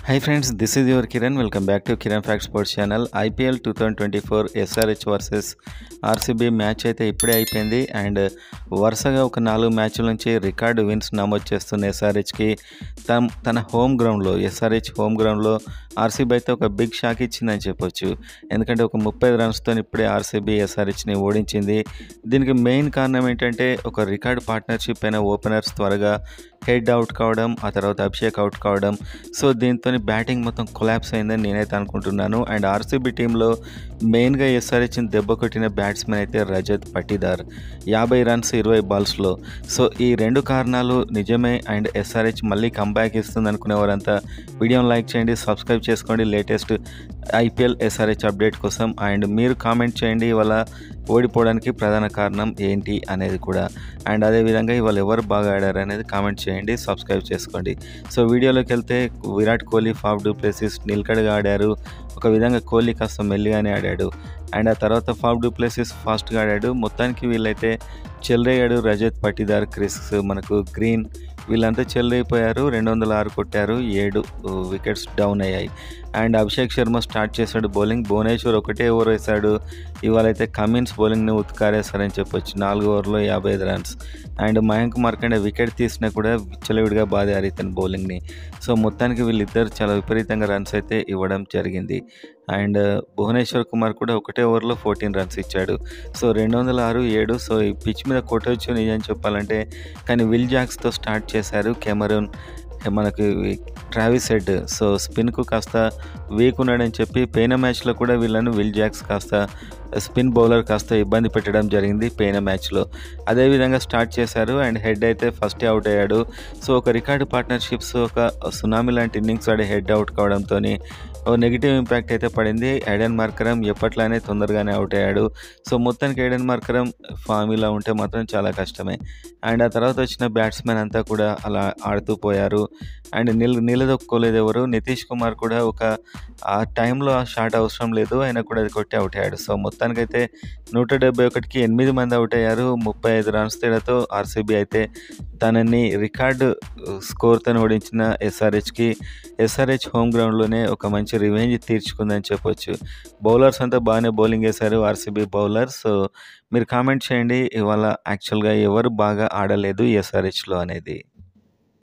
Hi friends, this is your Kiran. Welcome back to Kiran Fact Sports channel IPL two thousand twenty four SRH versus RCB match అయితే ఇప్పుడే అయిపోయింది and వరుసగా ఒక నాలుగు మ్యాచ్ల నుంచి రికార్డు విన్స్ నమోదు చేస్తున్న ఎస్ఆర్హెచ్కి తన తన హోమ్ గ్రౌండ్లో ఎస్ఆర్హెచ్ హోమ్ గ్రౌండ్లో ఆర్సీబీ అయితే ఒక బిగ్ షాక్ ఇచ్చిందని చెప్పొచ్చు ఎందుకంటే ఒక ముప్పై రన్స్తో ఇప్పుడే ఆర్సీబీ ఎస్ఆర్హెచ్ని ఓడించింది దీనికి మెయిన్ కారణం ఏంటంటే ఒక రికార్డ్ పార్ట్నర్షిప్ అయిన ఓపెనర్స్ త్వరగా హెడ్ అవుట్ కావడం ఆ తర్వాత అభిషేక్ అవుట్ కావడం సో దీంతో బ్యాటింగ్ మొత్తం కొలాప్స్ అయిందని నేనైతే అనుకుంటున్నాను అండ్ ఆర్సీబీ టీంలో మెయిన్గా ఎస్ఆర్హెచ్ని దెబ్బ కొట్టిన బ్యాట్స్మెన్ అయితే రజత్ పట్టిదార్ యాభై రన్స్ ఇరవై బాల్స్లో సో ఈ రెండు కారణాలు నిజమే అండ్ ఎస్ఆర్హెచ్ మళ్ళీ కంబ్యాక్ ఇస్తుంది అనుకునేవారంతా వీడియోని లైక్ చేయండి సబ్స్క్రైబ్ చేసుకోండి లేటెస్ట్ ఐపీఎల్ ఎస్ఆర్హెచ్ అప్డేట్ కోసం అండ్ మీరు కామెంట్ చేయండి ఇవాళ ఓడిపోవడానికి ప్రధాన కారణం ఏంటి అనేది కూడా అండ్ అదేవిధంగా ఇవాళ ఎవరు బాగా ఆడారు అనేది కామెంట్ చేయండి సబ్స్క్రైబ్ చేసుకోండి సో వీడియోలోకి వెళ్తే విరాట్ కోహ్లీ ఫాఫ్ డూప్లెసిస్ నిల్కడగా ఆడారు ఒక విధంగా కోహ్లీ కాస్త మెల్లిగానే ఆడాడు అండ్ ఆ తర్వాత ఫాఫ్ డూప్లెసిస్ ఫాస్ట్గా ఆడాడు మొత్తానికి వీళ్ళైతే చెల్లయ్యాడు రజత్ పట్టిదార్ క్రిస్ మనకు గ్రీన్ వీళ్ళంతా చెల్లైపోయారు రెండు వందల ఆరు కొట్టారు ఏడు వికెట్స్ డౌన్ అయ్యాయి అండ్ అభిషేక్ శర్మ స్టార్ట్ చేశాడు బౌలింగ్ భువనేశ్వర్ ఒకటే ఓవర్ వేశాడు ఇవాళైతే కమిన్స్ బౌలింగ్ని ఉత్కారేశారని చెప్పొచ్చు నాలుగు ఓవర్లో యాభై ఐదు runs and Mayank Markande wicket తీసినా కూడా విచ్చలవిడిగా బాధారు ఇతని బౌలింగ్ని సో మొత్తానికి వీళ్ళిద్దరు చాలా విపరీతంగా రన్స్ అయితే ఇవ్వడం జరిగింది అండ్ భువనేశ్వర్ కుమార్ కూడా ఒకటే ఓవర్లో ఫోర్టీన్ రన్స్ ఇచ్చాడు సో రెండు వందల ఆరు ఏడు సో ఈ పిచ్ మీద కొట్టవచ్చు నిజం చెప్పాలంటే కానీ విల్ జాక్స్తో స్టార్ట్ చేశారు కెమరూన్ మనకి ట్రావిస్ హెడ్ సో స్పిన్కు కాస్త వీక్ ఉన్నాడని చెప్పి పోయిన మ్యాచ్లో కూడా వీళ్ళను విల్ జాక్స్ కాస్త స్పిన్ బౌలర్ కాస్త ఇబ్బంది పెట్టడం జరిగింది పోయిన మ్యాచ్లో అదేవిధంగా స్టార్ట్ చేశారు అండ్ హెడ్ అయితే ఫస్ట్ అవుట్ అయ్యాడు సో ఒక రికార్డు పార్ట్నర్షిప్స్ ఒక సునామీ లాంటి ఇన్నింగ్స్ ఆడే హెడ్ అవుట్ కావడంతో ఒక నెగిటివ్ ఇంపాక్ట్ అయితే పడింది ఐడెన్ మార్కరం ఎప్పట్లానే తొందరగానే అవుట్ అయ్యాడు సో మొత్తానికి ఐడెన్ మార్కరం ఫామిలా ఉంటే మాత్రం చాలా కష్టమే అండ్ ఆ తర్వాత వచ్చిన బ్యాట్స్మెన్ అంతా కూడా అలా ఆడుతూ పోయారు అండ్ నిల్ నిలదొక్కోలేదు ఎవరు నితీష్ కుమార్ కూడా ఒక ఆ టైంలో ఆ షాట్ అవసరం లేదు ఆయన కూడా అది కొట్టి అవుట్ అయ్యాడు సో మొత్తానికైతే నూట డెబ్బై ఒకటికి ఎనిమిది మంది అవుట్ అయ్యారు ముప్పై ఐదు రన్స్ తేడాతో ఆర్సీబీ అయితే తనని రికార్డు స్కోర్తో ఓడించిన ఎస్ఆర్హెచ్కి ఎస్ఆర్హెచ్ హోమ్ గ్రౌండ్లోనే ఒక మంచి రివెంజ్ తీర్చుకుందని చెప్పొచ్చు బౌలర్స్ అంతా బాగానే బౌలింగ్ వేశారు ఆర్సీబీ బౌలర్స్ సో మీరు కామెంట్ చేయండి ఇవాళ యాక్చువల్గా ఎవరు బాగా ఆడలేదు ఎస్ఆర్హెచ్లో అనేది